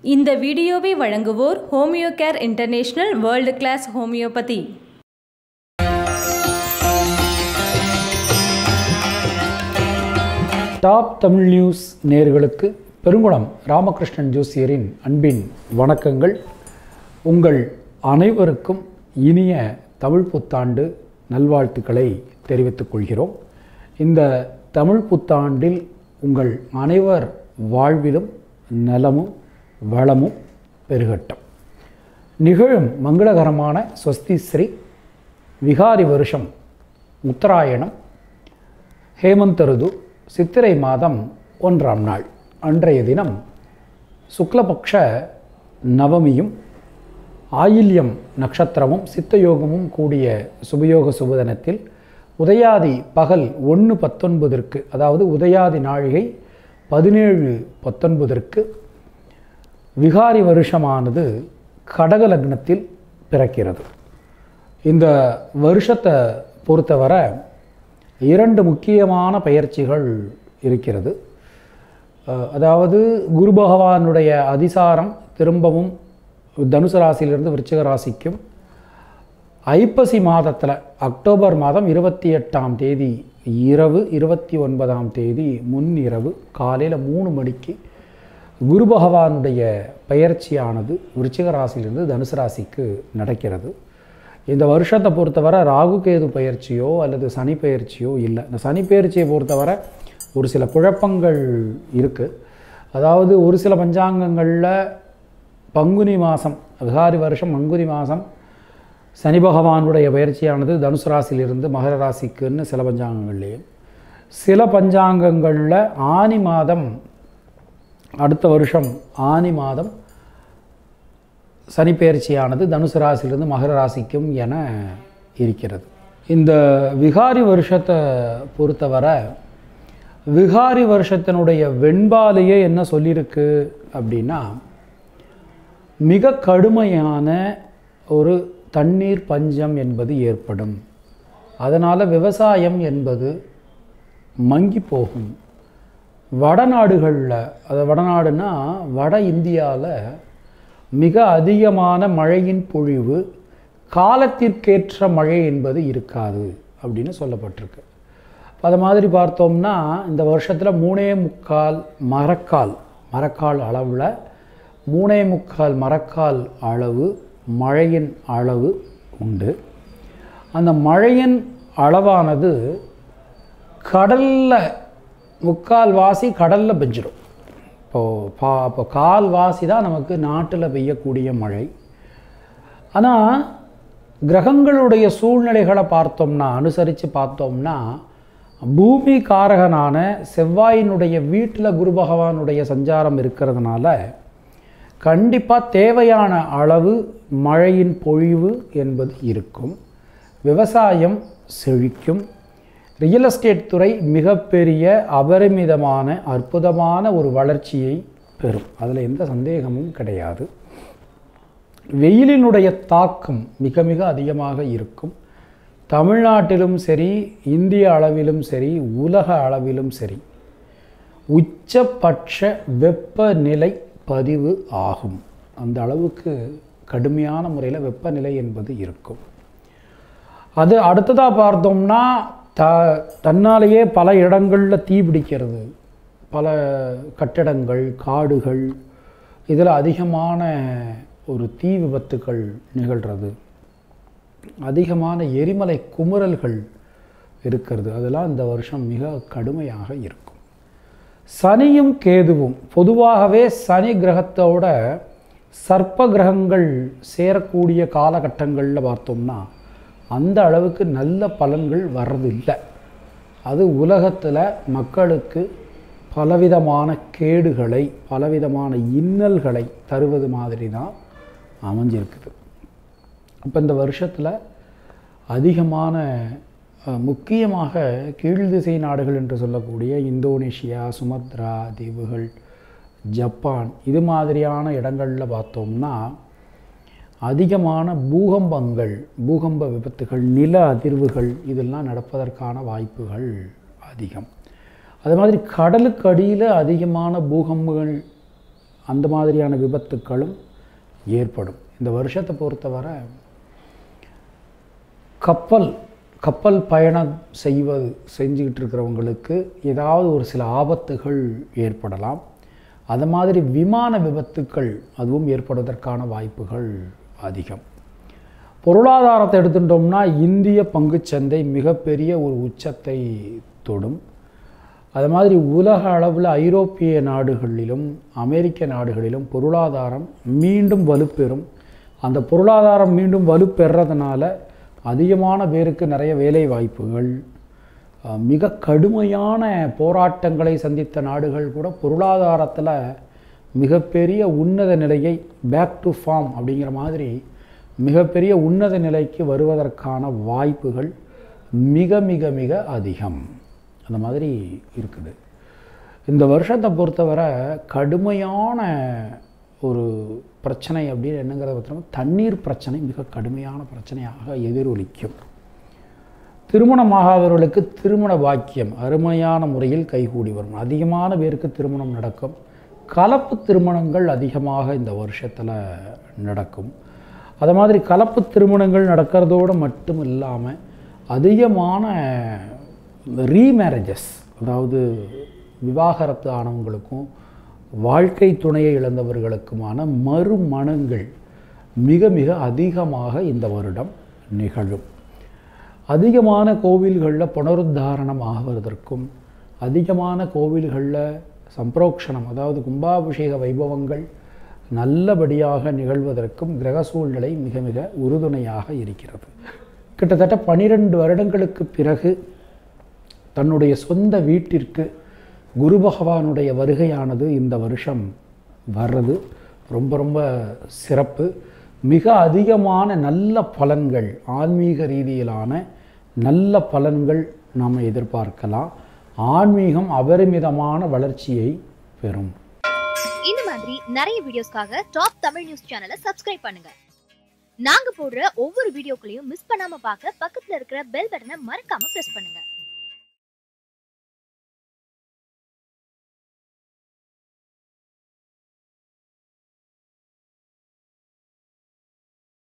இந்த வீடியோவை வழங்குவோர் homeo care international world class homeopathy top Tamil news நேயர்களுக்கு பெருங்குளம் ராமகிருஷ்ணன் ஜோசியரின் அன்பின் வணக்கங்கள் உங்கள் அனைவருக்கும் இனிய தமிழ் புத்தாண்டு நல்வாழ்த்துக்களை தெரிவித்துக் கொள்கிறோம் இந்த தமிழ் புத்தாண்டில் உங்கள் அனைவர் வாழ்விலும் நலமும் வளமும் பெருகட்டும் நிகழும் மங்களகரமான ஸ்வஸ்தி ஸ்ரீ விகாரி வருஷம் உத்தராயணம் ஹேமந்த ருது சித்திரை மாதம் ஒன்றாம் நாள் அன்றைய தினம் சுக்லபக்ஷ நவமியும் ஆயில்யம் நட்சத்திரமும் சித்தயோகமும் கூடிய சுபயோக சுபதனத்தில் உதயாதி பகல் ஒன்று பத்தொன்பதற்கு அதாவது உதயாதி நாழிகை பதினேழு பத்தொன்பதற்கு விகாரி வருஷமானது கடக லக்னத்தில் பிறக்கிறது இந்த வருஷத்தை பொறுத்தவரை இரண்டு முக்கியமான பயிற்சிகள் இருக்கிறது அஹ், அதாவது குரு பகவானுடைய அதிசாரம் திரும்பவும் தனுசு ராசியிலிருந்து விருச்சிக ராசிக்கும் ஐப்பசி மாதத்தில் அக்டோபர் மாதம் இருபத்தி எட்டாம் தேதி இரவு இருபத்தி ஒன்பதாம் தேதி முன் இரவு காலையில் மூணு மணிக்கு குரு பகவானுடைய பயிற்சியானது விருச்சிக ராசியிலிருந்து தனுசு ராசிக்கு நடக்கிறது இந்த வருஷத்தை பொறுத்தவரை ராகு கேது பயிற்சியோ அல்லது சனி பயிற்சியோ இல்லை இந்த சனி பயிற்சியை பொறுத்தவரை ஒரு சில குழப்பங்கள் இருக்குது அதாவது ஒரு சில பஞ்சாங்கங்களில் பங்குனி மாதம் விகாரி வருஷம் பங்குனி மாதம் சனி பகவானுடைய பயிற்சியானது தனுசு ராசியிலிருந்து மகர ராசிக்குன்னு சில பஞ்சாங்கங்கள்லேயும் சில பஞ்சாங்கங்களில் ஆனி மாதம் அடுத்த வருஷம் ஆனி மாதம் சனிப்பெயர்ச்சியானது தனுசு ராசியிலிருந்து மகர ராசிக்கும் என இருக்கிறது இந்த விகாரி வருஷத்தை பொறுத்தவரை விகாரி வருஷத்தினுடைய வெண்பாலையே என்ன சொல்லியிருக்கு அப்படின்னா மிக கடுமையான ஒரு தண்ணீர் பஞ்சம் என்பது ஏற்படும் அதனால் விவசாயம் என்பது மங்கி போகும் வடநாடுகளில் அது வடநாடுனா வட இந்தியாவில் மிக அதிகமான மழையின் பொழிவு காலத்திற்கேற்ற மழை என்பது இருக்காது அப்படின்னு சொல்லப்பட்டிருக்கு அது மாதிரி பார்த்தோம்னா இந்த வருஷத்தில் மூணே முக்கால் மரக்கால் மரக்கால் அளவில் மூணே முக்கால் மரக்கால் அளவு மழையின் அளவு உண்டு அந்த மழையின் அளவானது கடலில் முக்கால் வாசி கடலில் பெஞ்சிடும் இப்போது பா இப்போ கால்வாசி தான் நமக்கு நாட்டில் பெய்யக்கூடிய மழை ஆனால் கிரகங்களுடைய சூழ்நிலைகளை பார்த்தோம்னா அனுசரித்து பார்த்தோம்னா பூமி காரகனான செவ்வாயினுடைய வீட்டில் குரு பகவானுடைய சஞ்சாரம் இருக்கிறதுனால கண்டிப்பாக தேவையான அளவு மழையின் பொழிவு என்பது இருக்கும் விவசாயம் செழிக்கும் ரியல் எஸ்டேட் துறை மிகப்பெரிய அபரிமிதமான அற்புதமான ஒரு வளர்ச்சியை பெறும் அதில் எந்த சந்தேகமும் கிடையாது வெயிலினுடைய தாக்கம் மிக மிக அதிகமாக இருக்கும் தமிழ்நாட்டிலும் சரி இந்திய அளவிலும் சரி உலக அளவிலும் சரி உச்சபட்ச வெப்பநிலை பதிவு ஆகும் அந்த அளவுக்கு கடுமையான முறையில் வெப்பநிலை என்பது இருக்கும் அது அடுத்ததாக பார்த்தோம்னா த தன்னாலேயே பல இடங்களில் தீ பிடிக்கிறது பல கட்டடங்கள் காடுகள் இதில் அதிகமான ஒரு தீ விபத்துக்கள் நிகழ்கிறது அதிகமான எரிமலை குமுறல்கள் இருக்கிறது அதெல்லாம் இந்த வருஷம் மிக கடுமையாக இருக்கும் சனியும் கேதுவும் பொதுவாகவே சனி கிரகத்தோட சர்ப்ப கிரகங்கள் சேரக்கூடிய காலகட்டங்களில் பார்த்தோம்னா அந்த அளவுக்கு நல்ல பலன்கள் வர்றதில்லை அது உலகத்தில் மக்களுக்கு பலவிதமான கேடுகளை பலவிதமான இன்னல்களை தருவது மாதிரி தான் அமைஞ்சிருக்குது இப்போ இந்த வருஷத்தில் அதிகமான அஹ், முக்கியமாக கீழ் திசை நாடுகள் என்று சொல்லக்கூடிய இந்தோனேஷியா சுமத்ரா தீவுகள் ஜப்பான் இது மாதிரியான இடங்களில் பார்த்தோம்னா அதிகமான பூகம்பங்கள் பூகம்ப விபத்துகள் நில அதிர்வுகள் இதெல்லாம் நடப்பதற்கான வாய்ப்புகள் அதிகம் அது மாதிரி கடலுக்கு அடியில் அதிகமான பூகம்பங்கள் அந்த மாதிரியான விபத்துக்களும் ஏற்படும் இந்த வருஷத்தை பொறுத்தவரை கப்பல் கப்பல் பயணம் செய்வது செஞ்சுக்கிட்டு இருக்கிறவங்களுக்கு ஏதாவது ஒரு சில ஆபத்துகள் ஏற்படலாம் அது மாதிரி விமான விபத்துக்கள் அதுவும் ஏற்படுவதற்கான வாய்ப்புகள் அதிகம் பொருளாதாரத்தை எடுத்துட்டோம்னா இந்திய பங்குச்சந்தை மிகப்பெரிய ஒரு உச்சத்தை தொடும் அது மாதிரி உலக அளவில் ஐரோப்பிய நாடுகளிலும் அமெரிக்க நாடுகளிலும் பொருளாதாரம் மீண்டும் வலுப்பெறும் அந்த பொருளாதாரம் மீண்டும் வலுப்பெறதுனால அதிகமான பேருக்கு நிறைய வேலை வாய்ப்புகள் அஹ், மிக கடுமையான போராட்டங்களை சந்தித்த நாடுகள் கூட பொருளாதாரத்தில் மிகப்பெரிய உன்னத நிலையை பேக் டு ஃபார்ம் அப்படிங்கிற மாதிரி மிகப்பெரிய உன்னத நிலைக்கு வருவதற்கான வாய்ப்புகள் மிக மிக மிக அதிகம் அந்த மாதிரி இருக்குது இந்த வருஷத்தை பொறுத்தவரை கடுமையான ஒரு பிரச்சனை அப்படின்னு என்னங்கிறத பார்த்தோம்னா தண்ணீர் பிரச்சனை மிக கடுமையான பிரச்சனையாக எதிரொலிக்கும் திருமணமாகாதவர்களுக்கு திருமண பாக்கியம் அருமையான முறையில் கைகூடி வரும் அதிகமான பேருக்கு திருமணம் நடக்கும் கலப்பு திருமணங்கள் அதிகமாக இந்த வருஷத்தில் நடக்கும் அது மாதிரி கலப்பு திருமணங்கள் நடக்கிறதோடு மட்டும் இல்லாமல் அதிகமான ரீமேரேஜஸ் அதாவது விவாகரத்து ஆனவங்களுக்கும் வாழ்க்கை துணையை இழந்தவர்களுக்குமான மறுமணங்கள் மிக மிக அதிகமாக இந்த வருடம் நிகழும் அதிகமான கோவில்களில் புனருத்தாரணம் ஆவதற்கும் அதிகமான கோவில்களில் சம்பிரோக்ஷணம் அதாவது கும்பாபிஷேக வைபவங்கள் நல்லபடியாக நிகழ்வதற்கும் கிரக சூழ்நிலை மிக மிக உறுதுணையாக இருக்கிறது கிட்டத்தட்ட பனிரெண்டு வருடங்களுக்கு பிறகு தன்னுடைய சொந்த வீட்டிற்கு குரு பகவானுடைய வருகையானது இந்த வருஷம் வர்றது ரொம்ப ரொம்ப சிறப்பு மிக அதிகமான நல்ல பலன்கள் ஆன்மீக ரீதியிலான நல்ல பலன்கள் நாம் எதிர்பார்க்கலாம் ஆன்மீகம் அபரிமிதமான வளர்ச்சியை பெறும் இந்த மாதிரி நிறைய வீடியோஸ்க்காக டாப் தமிழ் நியூஸ் சேனலை சப்ஸ்கிரைப் பண்ணுங்க நாங்க போடுற ஒவ்வொரு வீடியோக்களையும் மிஸ் பண்ணாம பார்க்க பக்கத்துல இருக்கிற பெல் பட்டனை மறக்காம பிரஸ் பண்ணுங்க